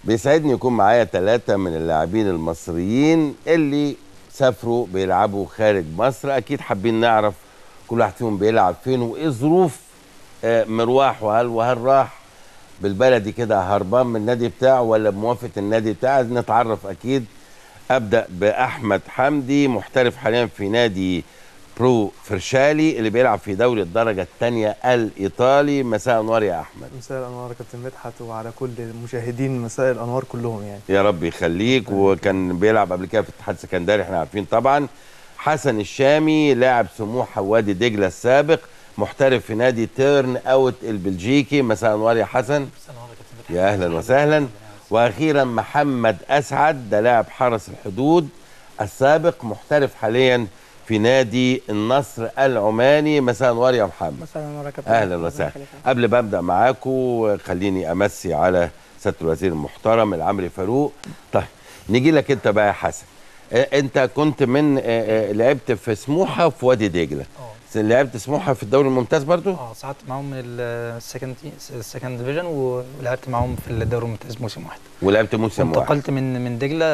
بيسعدني يكون معايا ثلاثة من اللاعبين المصريين اللي سافروا بيلعبوا خارج مصر أكيد حابين نعرف كل واحد فيهم بيلعب فين وإيه ظروف آه، مروح وهل وهل راح بالبلدي كده هربان من النادي بتاعه ولا بموافقة النادي بتاعه عايز نتعرف أكيد أبدأ بأحمد حمدي محترف حاليا في نادي برو فرشالي اللي بيلعب في دوري الدرجة الثانية الإيطالي مساء أنوار يا أحمد مساء الانوار يا كابتن مدحت وعلى كل المشاهدين مساء الانوار كلهم يعني يا رب يخليك وكان بيلعب قبل كده في الاتحاد السكندري احنا عارفين طبعا حسن الشامي لاعب سموحه وادي دجله السابق محترف في نادي تيرن اوت البلجيكي مساء انوار يا حسن يا اهلا وسهلا واخيرا محمد اسعد ده لاعب حرس الحدود السابق محترف حاليا في نادي النصر العماني مساء انوار يا محمد مساء النور يا كابتن اهلا ربنا وسهلا يخليك. قبل ما ابدا معاكم خليني امسي على سياده الوزير المحترم العمري فاروق طيب نيجي لك انت بقى يا حسن آه، انت كنت من آه، آه، لعبت في سموحه وفي وادي دجله اه لعبت سموحه في الدوري الممتاز برضو اه صعدت معاهم من السكند السكند ديفيجن ولعبت معاهم في الدوري الممتاز موسم واحد ولعبت موسم واحد انتقلت من من دجله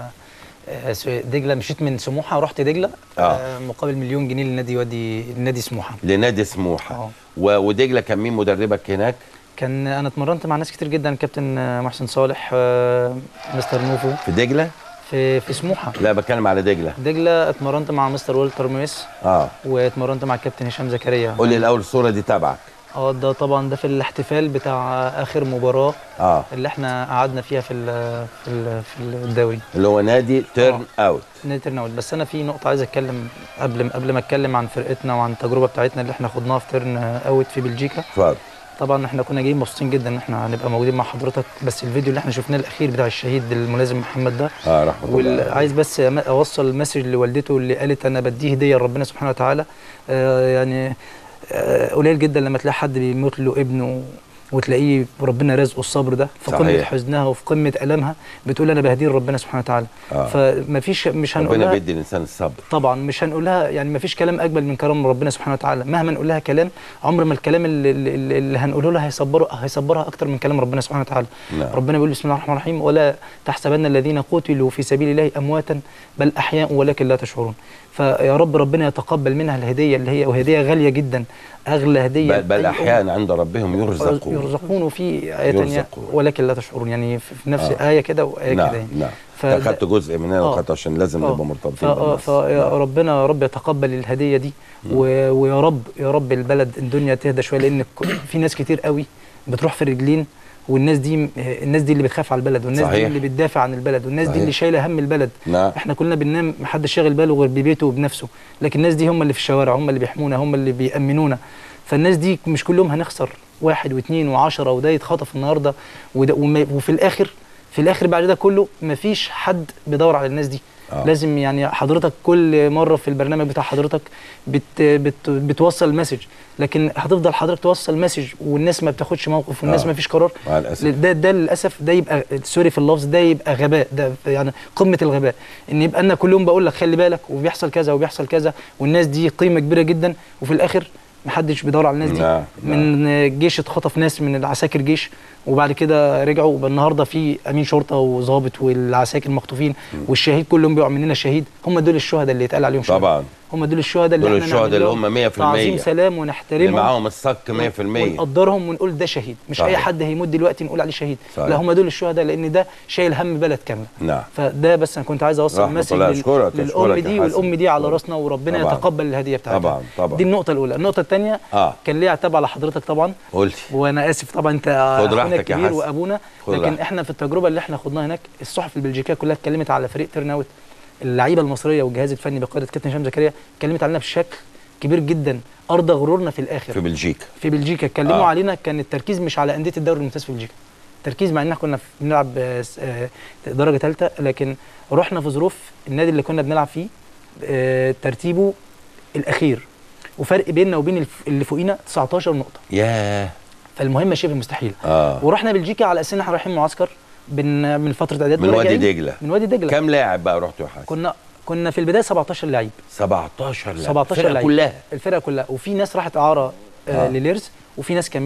آه، س- دجله مشيت من سموحه ورحت دجله آه. آه، مقابل مليون جنيه لنادي وادي نادي سموحه لنادي سموحه اه و- ودجله كان مين مدربك هناك كان انا اتمرنت مع ناس كتير جدا كابتن آه، محسن صالح آه، مستر نوفو في دجله في في سموحه لا بتكلم على دجله دجله اتمرنت مع مستر والتر مويس اه واتمرنت مع الكابتن هشام زكريا قول لي الاول الصوره دي تبعك اه ده طبعا ده في الاحتفال بتاع اخر مباراه اه اللي احنا قعدنا فيها في ال في ال في الدوري اللي هو نادي تيرن اوت نادي تيرن اوت بس انا في نقطه عايز اتكلم قبل قبل ما اتكلم عن فرقتنا وعن التجربه بتاعتنا اللي احنا خدناها في تيرن اوت في بلجيكا اتفضل طبعا احنا كنا جايين مبسوطين جدا ان احنا هنبقى موجودين مع حضرتك بس الفيديو اللي احنا شفناه الاخير بتاع الشهيد الملازم محمد ده اه رحمه الله وعايز بس أم- اوصل المسج لوالدته اللي قالت انا بديه هديه لربنا سبحانه وتعالى آه يعني آه قليل جدا لما تلاقي حد بيموت له ابنه وتلاقيه ربنا رزقه الصبر ده في قمه صحيح. حزنها وفي قمه المها بتقول انا بهديه لربنا سبحانه وتعالى آه. فما فيش مش ربنا هنقولها بيدي الانسان الصبر طبعا مش هنقولها يعني ما فيش كلام اجمل من كلام ربنا سبحانه وتعالى مهما نقول لها كلام عمر ما الكلام اللي, اللي, اللي هنقوله لها هيصبره هيصبرها اكتر من كلام ربنا سبحانه وتعالى نعم. ربنا بيقول بسم الله الرحمن الرحيم ولا تحسبن الذين قتلوا في سبيل الله امواتا بل احياء ولكن لا تشعرون فيا رب ربنا يتقبل منها الهديه اللي هي وهديه غاليه جدا اغلى هديه بل, بل أي أم احيانا عند ربهم يرزقون يرزقون في آية تانية يرزقون. ولكن لا تشعرون يعني في في نفس آه. آية كده وآية نعم كده يعني. نعم فده- اخدت جزء منها آه. وخدت عشان لازم آه. نبقى مرتبطين فا- بالنص. فيا نعم. ربنا يا رب يتقبل الهديه دي و- ويا رب يا رب البلد الدنيا تهدى شويه لان ك- في ناس كتير قوي بتروح في رجلين والناس دي الناس دي اللي بتخاف على البلد والناس صحيح. دي اللي بتدافع عن البلد والناس صحيح. دي اللي شايله هم البلد نعم احنا كلنا بننام محدش شاغل باله غير ببيته وبنفسه لكن الناس دي هم اللي في الشوارع هم اللي بيحمونا هم اللي بيأمنونا فالناس دي مش كلهم هنخسر واحد واثنين وعشرة وده يتخطف النهارده وده وما- وفي الاخر في الاخر بعد ده كله مفيش حد بيدور على الناس دي آه. آه. لازم يعني حضرتك كل مره في البرنامج بتاع حضرتك بت بت بتوصل مسج لكن هتفضل حضرتك توصل مسج والناس ما بتاخدش موقف والناس آه. ما فيش قرار مع الاسف ده ده للاسف ده يبقى سوري في اللفظ ده يبقى غباء ده يعني قمه الغباء ان يبقى انا كل يوم بقول لك خلي بالك وبيحصل كذا وبيحصل كذا والناس دي قيمه كبيره جدا وفي الاخر محدش بيدور على الناس دي نعم، من جيش اتخطف ناس من العساكر جيش وبعد كده رجعوا وبقى النهارده في امين شرطه وظابط والعساكر مخطوفين والشهيد كلهم بيقعوا مننا شهيد هم دول الشهداء اللي يتقال عليهم شهداء طبعا هم دول الشهداء اللي دول احنا الشهداء نعمل اللي لهم هم 100% تعظيم سلام اللي ونحترمهم معاهم الصك 100% ونقدرهم ونقول ده شهيد مش صحيح. اي حد هيموت دلوقتي نقول عليه شهيد صحيح. لا هم دول الشهداء لان ده شايل هم بلد كامله نعم فده بس انا كنت عايز اوصل رحمة مسج الله. لل- أشكرك، للام أشكرك يا دي حسن. والام دي على أشكرك. راسنا وربنا طبعاً. يتقبل الهديه بتاعتها طبعا طبعا دي النقطه الاولى النقطه الثانيه اه كان ليها عتاب على حضرتك طبعا قلت وانا اسف طبعا انت خد اخونا راحتك يا الكبير حسن. وابونا خد لكن راحتك. احنا في التجربه اللي احنا خدناها هناك الصحف البلجيكيه كلها اتكلمت على فريق تيرن اوت اللعيبه المصريه والجهاز الفني بقياده كابتن هشام زكريا اتكلمت علينا بشكل كبير جدا ارضى غرورنا في الاخر في بلجيكا في بلجيكا اتكلموا آه. آه. علينا كان التركيز مش على انديه الدوري الممتاز في بلجيكا التركيز مع اننا كنا في- بنلعب آه، س- آه، درجه ثالثه لكن رحنا في ظروف النادي اللي كنا بنلعب فيه آه، ترتيبه الاخير وفرق بيننا وبين الف- اللي فوقينا 19 نقطه ياه فالمهمه شبه مستحيله اه ورحنا بلجيكا على اساس ان احنا رايحين معسكر بن من فتره اعداد من وادي وراجعين دجله من وادي دجله كم لاعب بقى رحتوا يا حسن كنا كنا في البدايه 17 لعيب 17 لاعب 17 الفرقة لعيب كلها الفرقه كلها وفي ناس راحت اعاره آه. آه. لليرز وفي ناس كملت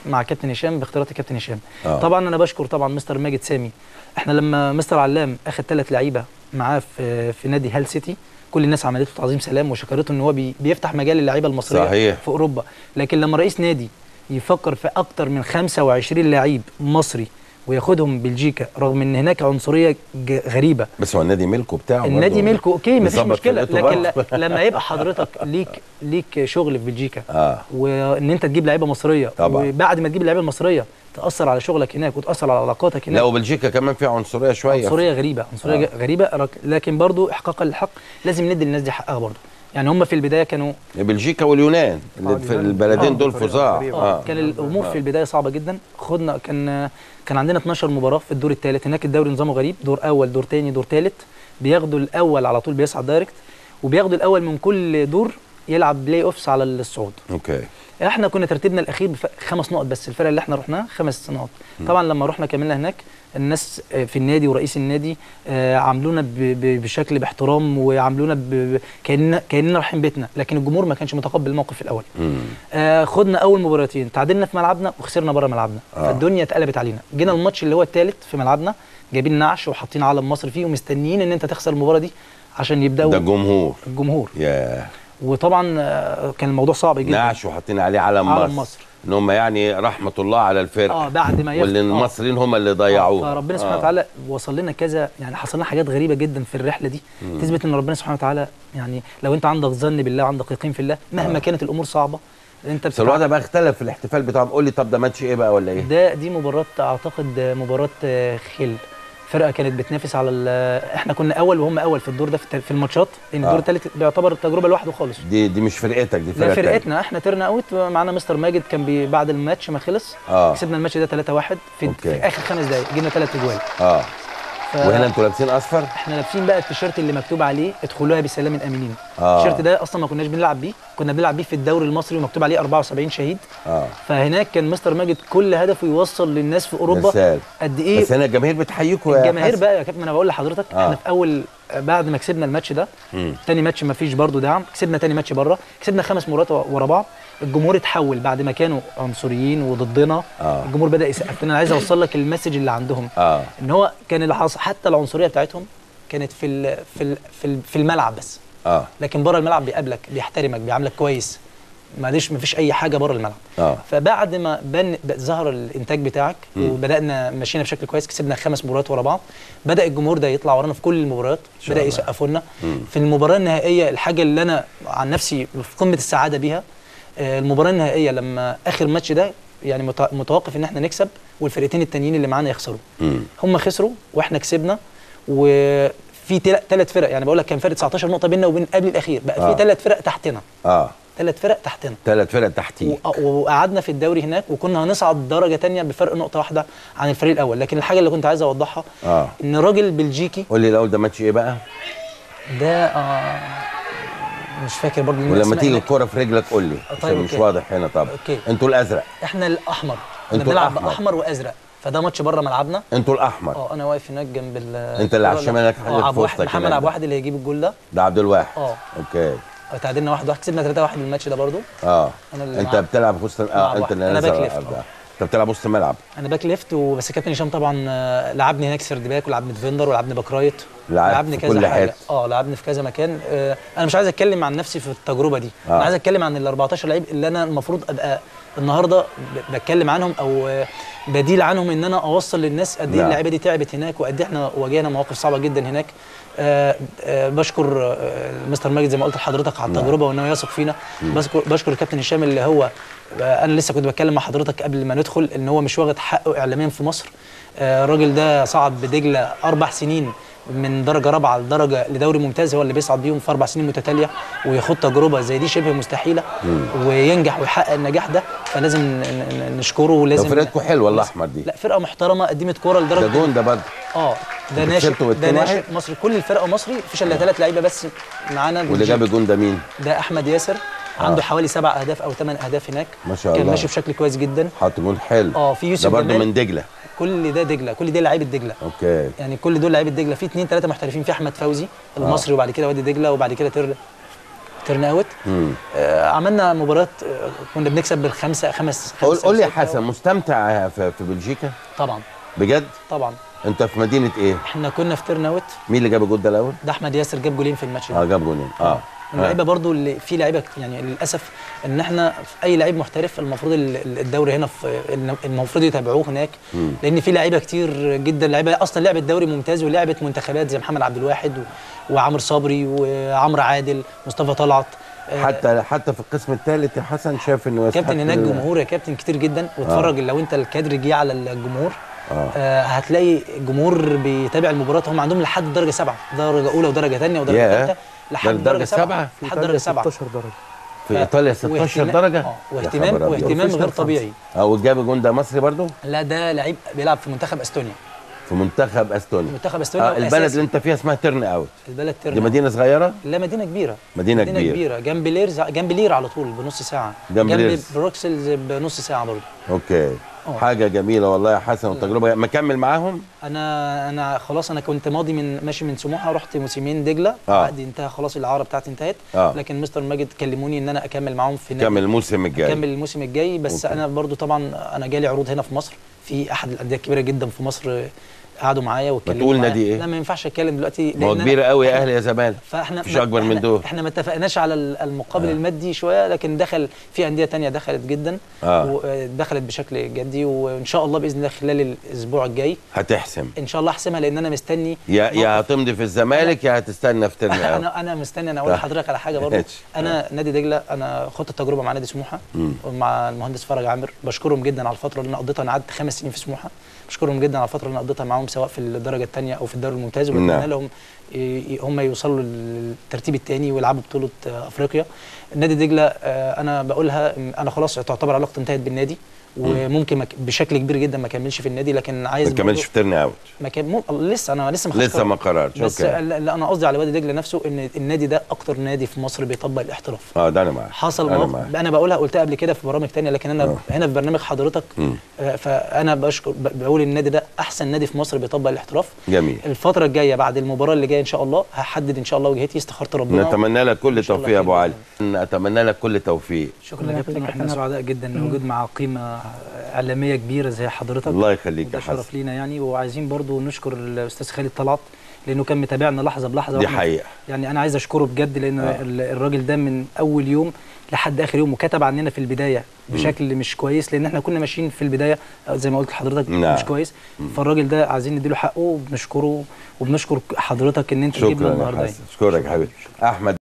مع كابتن هشام باختيارات الكابتن هشام آه. طبعا انا بشكر طبعا مستر ماجد سامي احنا لما مستر علام اخد ثلاث لعيبه معاه في في نادي هال سيتي كل الناس عملت له تعظيم سلام وشكرته ان هو بي بيفتح مجال للعيبه المصريه صحيح. في اوروبا لكن لما رئيس نادي يفكر في اكتر من 25 لعيب مصري وياخدهم بلجيكا رغم ان هناك عنصريه ج- غريبه بس هو النادي ملكه بتاعه النادي برضه. ملكه اوكي مفيش بيظبط مشكله فرقته لكن برضه. ل- لما يبقى حضرتك ليك ليك شغل في بلجيكا اه وان انت تجيب لعيبه مصريه طبعا. وبعد ما تجيب اللعيبه المصريه تاثر على شغلك هناك وتاثر على علاقاتك هناك لا وبلجيكا كمان فيها عنصريه شويه عنصريه غريبه عنصريه آه. آه. غريبه رك- لكن برضو احقاقا للحق لازم ندي للناس دي حقها برضو يعني هم في البدايه كانوا بلجيكا واليونان اللي آه، في اليونان. البلدين آه، دول بطريقة فظاع غريبة. اه كان الامور في البدايه صعبه جدا خدنا كان كان عندنا 12 مباراه في الدور الثالث هناك الدوري نظامه غريب دور اول دور ثاني دور ثالث بياخدوا الاول على طول بيصعد دايركت وبياخدوا الاول من كل دور يلعب بلاي اوفس على الصعود اوكي احنا كنا ترتيبنا الاخير بخمس نقط بس الفرقه اللي احنا رحناها خمس نقط طبعا لما رحنا كملنا هناك الناس آه، في النادي ورئيس النادي آه، عاملونا ب- ب- بشكل باحترام وعاملونا ب- ب- كاننا كاننا رايحين بيتنا لكن الجمهور ما كانش متقبل الموقف الاول مم. آه خدنا اول مباراتين تعادلنا في ملعبنا وخسرنا بره ملعبنا آه. آه. فالدنيا اتقلبت علينا جينا الماتش اللي هو الثالث في ملعبنا جايبين نعش وحاطين علم مصر فيه ومستنيين ان انت تخسر المباراه دي عشان يبداوا ده جمهور الجمهور يا وطبعا آه، كان الموضوع صعب جدا نعش وحاطين عليه علم علم مصر, مصر. ان هم يعني رحمه الله على الفرقه اه بعد ما ياخد واللي آه. المصريين هم اللي ضيعوه فربنا سبحانه وتعالى وصل لنا كذا يعني حصل لنا حاجات غريبه جدا في الرحله دي تثبت ان ربنا سبحانه وتعالى يعني لو انت عندك ظن بالله وعندك يقين في الله مهما آه. كانت الامور صعبه انت بس الوضع بقى اختلف في الاحتفال بتاعهم قول لي طب ده ماتش ايه بقى ولا ايه؟ ده دي مباراة اعتقد مباراة آه، خل فرقة كانت بتنافس على ال- احنا كنا اول وهم اول في الدور ده في الت- في الماتشات لان الدور آه. الثالث بيعتبر التجربة لوحده خالص دي دي مش فرقتك دي فرقه ده تانية. فرقتنا احنا ترنا اوت معانا مستر ماجد كان بي بعد الماتش ما خلص اه كسبنا الماتش ده 3-1 في, أوكي. في اخر خمس دقائق جبنا ثلاث اجوال اه ف- وهنا انتوا لابسين اصفر؟ احنا لابسين بقى التيشيرت اللي مكتوب عليه ادخلوها بسلام امنين آه. التيشيرت ده اصلا ما كناش بنلعب بيه كنا بنلعب بيه في الدوري المصري ومكتوب عليه 74 شهيد اه فهناك كان مستر ماجد كل هدفه يوصل للناس في اوروبا مثال. قد ايه بس هنا الجماهير بتحييكوا يا الجماهير حسن. بقى يا كابتن انا بقول لحضرتك آه. احنا في اول بعد ما كسبنا الماتش ده مم. تاني ماتش ما فيش برضه دعم كسبنا تاني ماتش بره كسبنا خمس مرات ورا بعض الجمهور اتحول بعد ما كانوا عنصريين وضدنا آه. الجمهور بدا يسقف لنا انا عايز اوصل لك المسج اللي عندهم اه ان هو كان اللي حصل حتى العنصريه بتاعتهم كانت في ال في ال في, ال في الملعب بس اه لكن بره الملعب بيقابلك بيحترمك بيعاملك كويس معلش مفيش اي حاجه بره الملعب اه فبعد ما بن ب- ظهر الانتاج بتاعك وبدانا مشينا بشكل كويس كسبنا خمس مباريات ورا بعض بدا الجمهور ده يطلع ورانا في كل المباريات شاء بدا الله. يسقفوا لنا في المباراه النهائيه الحاجه اللي انا عن نفسي في قمه السعاده بيها آه، المباراه النهائيه لما اخر ماتش ده يعني مت- متوقف ان احنا نكسب والفرقتين التانيين اللي معانا يخسروا مم. هم خسروا واحنا كسبنا وفي ثلاث فرق يعني بقول لك كان فرق 19 نقطه بيننا وبين قبل الاخير بقى آه. في ثلاث فرق تحتنا اه ثلاث فرق تحتنا ثلاث فرق تحتيك وق- وقعدنا في الدوري هناك وكنا هنصعد درجه تانية بفرق نقطه واحده عن الفريق الاول لكن الحاجه اللي كنت عايز اوضحها اه ان راجل بلجيكي قول لي الاول ده ماتش ايه بقى؟ ده آه مش فاكر برضه مين ولما الأسماء تيجي هناك. الكوره في رجلك قول لي طيب، عشان مش أوكي. واضح هنا طبعا أوكي. انتوا الازرق احنا الاحمر كنا انتوا بنلعب الأحمر. باحمر وازرق فده ماتش بره ملعبنا انتوا الاحمر اه انا واقف هناك جنب ال انت اللي على الشمال هناك حاجة اه في عبد واحد وسطك محمد هناك عبد ده. واحد اللي هيجيب الجول ده ده عبد الواحد اه اوكي تعادلنا واحد واحد كسبنا 3 1 الماتش ده برضو اه أنا اللي انت مع- بتلعب في وسط مع اه انت واحد. اللي أنا نازل باك على ليفت، الأرض. اه. انت بتلعب وسط الملعب انا باك ليفت وبس كابتن هشام طبعا آه، لعبني هناك سيرد باك ولعبني ديفندر ولعبني باك رايت لعب لعبني في كذا كل حاجه حتة. اه لعبني في كذا مكان آه انا مش عايز اتكلم عن نفسي في التجربه دي آه. انا عايز اتكلم عن ال 14 لعيب اللي انا المفروض ابقى النهارده ب- بتكلم عنهم او آه، بديل عنهم ان انا اوصل للناس قد ايه نعم. اللعيبه دي تعبت هناك وقد ايه احنا واجهنا مواقف صعبه جدا هناك آه آه بشكر آه مستر ماجد زي ما قلت لحضرتك على نعم. التجربه وان هو يثق فينا بشكر بشكر الكابتن هشام اللي هو آه، انا لسه كنت بتكلم مع حضرتك قبل ما ندخل ان هو مش واخد حقه اعلاميا في مصر آه، الراجل ده صعد بدجله اربع سنين من درجه رابعه لدرجه لدوري ممتاز هو اللي بيصعد بيهم في اربع سنين متتاليه ويخوض تجربه زي دي شبه مستحيله وينجح ويحقق النجاح ده فلازم ن- ن- نشكره ده ولازم فرقتكم حلوه الاحمر دي لا فرقه محترمه قدمت كوره ده لدرجه جون ده برضه اه ده انتوا ناشئ كسبتوا ده بالاتنين ناشئ واحد؟ مصري كل الفرقه مصري مفيش الا ثلاث لعيبه بس معانا واللي بلجيكا. جاب الجون ده مين؟ ده احمد ياسر عنده حوالي سبع اهداف او ثمان اهداف هناك ما شاء كان الله. ماشي بشكل كويس جدا حاط جون حلو اه في يوسف ده برضه جمال. من دجله كل ده دجله كل دي لعيبه دجله اوكي يعني كل دول لعيبه دجله في اثنين ثلاثه محترفين في احمد فوزي المصري وبعد كده وادي دجله وبعد كده تر تيرن اوت مم. آه عملنا مباريات آه كنا بنكسب بالخمسه خمس قول خمسة قول لي يا وستة. حسن مستمتع في في بلجيكا طبعا بجد طبعا انت في مدينه ايه احنا كنا في تيرن اوت مين اللي جاب الجول ده الاول ده احمد ياسر جاب جولين في الماتش ده اه جاب جولين اه اللعيبه برضو اللي في لعيبه يعني للاسف ان احنا في اي لعيب محترف المفروض ال- ال- الدوري هنا في المفروض يتابعوه هناك مم. لان في لعيبه كتير جدا لعيبه اصلا لعبت دوري ممتاز ولعبت منتخبات زي محمد عبد الواحد و- وعمرو صبري وعمرو عادل مصطفى طلعت آه، حتى حتى في القسم الثالث يا حسن شايف انه يستحق كابتن هناك ال- جمهور يا كابتن كتير جدا واتفرج لو انت الكادر جه على الجمهور آه. آه هتلاقي الجمهور بيتابع المباراه هم عندهم لحد درجه سبعه درجه اولى ودرجه ثانيه ودرجه ياه. ثالثه لحد درجة درجه سبعه سبعة؟ في لحد إيطاليا درجه سبعه 16 درجه في ايطاليا 16 واهتمام- درجه آه، يا واهتمام خبر أبيض. واهتمام غير بروفيشنال طبيعي اه والجاب الجون ده مصري برضو لا ده لعيب بيلعب في منتخب استونيا في منتخب استونيا منتخب استونيا آه البلد اللي انت فيها اسمها تيرن اوت البلد دي ترنا مدينه صغيره لا مدينه كبيره مدينة مدينه كبيرة. كبيره جنب لير جنب لير على طول بنص ساعه جنب ليرز. بروكسلز بنص ساعه برضه اوكي آه. حاجه جميله والله يا حسن وتجربه مكمل معاهم انا انا خلاص انا كنت ماضي من ماشي من سموحه رحت موسمين دجله آه. عقدي انتهى خلاص الاعاره بتاعتي انتهت آه. لكن مستر ماجد كلموني ان انا اكمل معاهم في نادي كمل الموسم الجاي اكمل الموسم الجاي بس أوكي. انا برضو طبعا انا جالي عروض هنا في مصر في احد الانديه الكبيره جدا في مصر آه، قعدوا معايا واتكلموا تقول معايا. نادي إيه؟ لا ما ينفعش اتكلم دلوقتي ما هو لأن أنا- كبير قوي يا إحنا- اهلي يا زمالك فاحنا مفيش أكبر من احنا دول. احنا ما اتفقناش على ال- المقابل آه. آه. المادي شويه لكن دخل في انديه تانية دخلت جدا آه. ودخلت بشكل جدي وان شاء الله باذن الله خلال الاسبوع الجاي هتحسم ان شاء الله احسمها لان انا مستني يا يا موقف. هتمضي في الزمالك يا هتستنى في تيرن اوت انا انا مستني انا اقول آه. لحضرتك على حاجه برضه ماشي. انا نادي دجله انا خدت التجربه مع نادي سموحه مم. ومع المهندس فرج عامر بشكرهم جدا على الفتره اللي انا قضيتها انا قعدت خمس سنين في سموحه بشكرهم جدا على الفتره اللي انا قضيتها معاهم سواء في الدرجه الثانيه او في الدوري الممتاز نعم. وبتمنى لهم ي- هم يوصلوا للترتيب الثاني ويلعبوا بطوله آه، افريقيا نادي دجله آه، انا بقولها إن انا خلاص تعتبر علاقتي انتهت بالنادي وممكن مك- بشكل كبير جدا ما اكملش في النادي لكن عايز ما تكملش برضه- في تيرن اوت ما كان مو... لسه انا لسه ما خدتش لسه قرار. ما قررتش بس اوكي اللي انا قصدي على وادي دجله نفسه ان النادي ده اكتر نادي في مصر بيطبق الاحتراف اه ده انا معاك حصل انا مواقف معاك انا بقولها قلتها قبل كده في برامج تانية لكن انا آه. هنا في برنامج حضرتك مم. آه، فانا بشكر ب- بقول ان النادي ده احسن نادي في مصر بيطبق الاحتراف جميل الفتره الجايه بعد المباراه اللي جايه ان شاء الله هحدد ان شاء الله وجهتي استخرت ربنا نتمنى لك كل إن شاء الله توفيق يا ابو خير علي اتمنى لك كل توفيق شكرا يا كابتن احنا كابتن. سعداء جدا نوجد مع قيمه اعلاميه كبيره زي حضرتك الله يخليك وده يا حسن شرف لينا يعني وعايزين برضو نشكر الاستاذ خالد طلعت لانه كان متابعنا لحظه بلحظه دي وإحنا- حقيقه يعني انا عايز اشكره بجد لان آه. ال- الراجل ده من اول يوم لحد اخر يوم وكتب عننا في البدايه بشكل مش كويس لان احنا كنا ماشيين في البدايه آه، زي ما قلت لحضرتك نعم. مش كويس فالراجل ده عايزين نديله حقه وبنشكره وبنشكر حضرتك ان انت تجيبنا شكرا يا النهارده حسن اشكرك يا حبيبي احمد